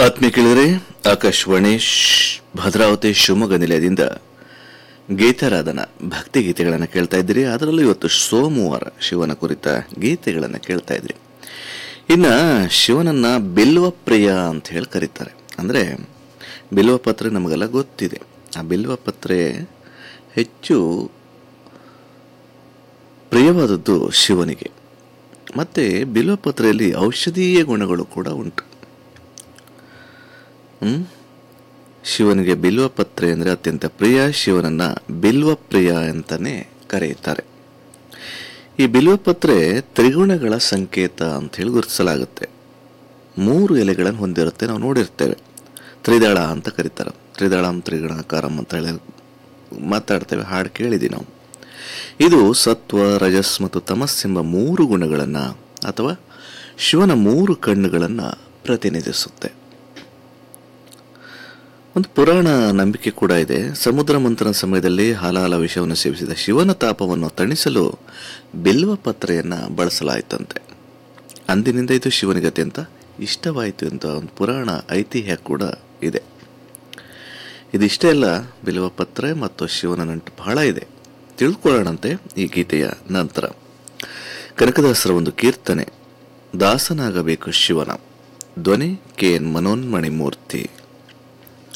ಆತ್ಮೀಯ ಕೇಳಿದರೆ ಆಕಾಶವಾಣಿ ಶ್- ಭದ್ರಾವತಿ ಶಿವಮೊಗ್ಗ ನಿಲಯದಿಂದ ಗೀತಾರಾಧನ ಭಕ್ತಿ ಗೀತೆಗಳನ್ನು ಕೇಳ್ತಾ ಇದ್ದೀರಿ ಅದರಲ್ಲೂ ಇವತ್ತು ಸೋಮವಾರ ಶಿವನ ಕುರಿತ ಗೀತೆಗಳನ್ನು ಕೇಳ್ತಾ ಇದ್ರಿ ಇನ್ನ ಶಿವನನ್ನ ಬಿಲ್ವ ಪ್ರಿಯ ಅಂತ ಹೇಳಿ ಕರೀತಾರೆ ಅಂದ್ರೆ ಬಿಲ್ವ ಪತ್ರೆ ನಮಗೆಲ್ಲ ಗೊತ್ತಿದೆ ಆ ಬಿಲ್ವ ಪತ್ರೆ ಹೆಚ್ಚು ಪ್ರಿಯವಾದದ್ದು ಶಿವನಿಗೆ ಮತ್ತೆ ಬಿಲ್ವ ಪತ್ರೆಯಲ್ಲಿ ಔಷಧೀಯ ಗುಣಗಳು ಕೂಡ ಉಂಟು ಹ್ಮ್? ಶಿವನಿಗೆ ಬಿಲ್ವ ಪತ್ರೆ ಅಂದರೆ ಅತ್ಯಂತ ಪ್ರಿಯ ಶಿವನನ್ನ ಬಿಲ್ವ ಪ್ರಿಯ ಅಂತಾನೆ ಕರೆಯುತ್ತಾರೆ ಈ ಬಿಲ್ವ ಪತ್ರೆ ತ್ರಿಗುಣಗಳ ಸಂಕೇತ ಅಂತ ಹೇಳಿ ಗುರುತಿಸಲಾಗುತ್ತೆ ಮೂರು ಎಲೆಗಳನ್ನು ಹೊಂದಿರುತ್ತೆ ನಾವು ನೋಡಿರ್ತೇವೆ ತ್ರಿದಳ ಅಂತ ಕರೀತಾರೆ ತ್ರಿದಳಂ ತ್ರಿಗುಣಾಕಾರಂ ಅಂತ ಹೇಳಿ ಮಾತಾಡ್ತೇವೆ ಹಾಡು ಕೇಳಿದ್ದೀವಿ ನಾವು ಇದು ಸತ್ವ ರಜಸ್ ಮತ್ತು ತಮಸ್ ಎಂಬ ಮೂರು ಗುಣಗಳನ್ನು ಅಥವಾ ಶಿವನ ಮೂರು ಕಣ್ಣುಗಳನ್ನು ಪ್ರತಿನಿಧಿಸುತ್ತೆ ಒಂದು ಪುರಾಣ ನಂಬಿಕೆ ಕೂಡ ಇದೆ ಸಮುದ್ರ ಮಂಥನ ಸಮಯದಲ್ಲಿ ಹಾಲಾಲ ವಿಷವನ್ನು ಸೇವಿಸಿದ ಶಿವನ ತಾಪವನ್ನು ತಣಿಸಲು ಬಿಲ್ವ ಪತ್ರೆಯನ್ನು ಬಳಸಲಾಯಿತಂತೆ ಅಂದಿನಿಂದ ಇದು ಶಿವನಿಗೆ ಅತ್ಯಂತ ಇಷ್ಟವಾಯಿತು ಅಂತ ಒಂದು ಪುರಾಣ ಐತಿಹ್ಯ ಕೂಡ ಇದೆ ಇದಿಷ್ಟೇ ಅಲ್ಲ ಬಿಲ್ವ ಪತ್ರೆ ಮತ್ತು ಶಿವನ ನಂಟು ಬಹಳ ಇದೆ ತಿಳ್ಕೊಳ್ಳೋಣಂತೆ ಈ ಗೀತೆಯ ನಂತರ ಕನಕದಾಸರ ಒಂದು ಕೀರ್ತನೆ ದಾಸನಾಗಬೇಕು ಶಿವನ ಧ್ವನಿ ಕೆ ಎನ್ ಮನೋನ್ಮಣಿ ಮೂರ್ತಿ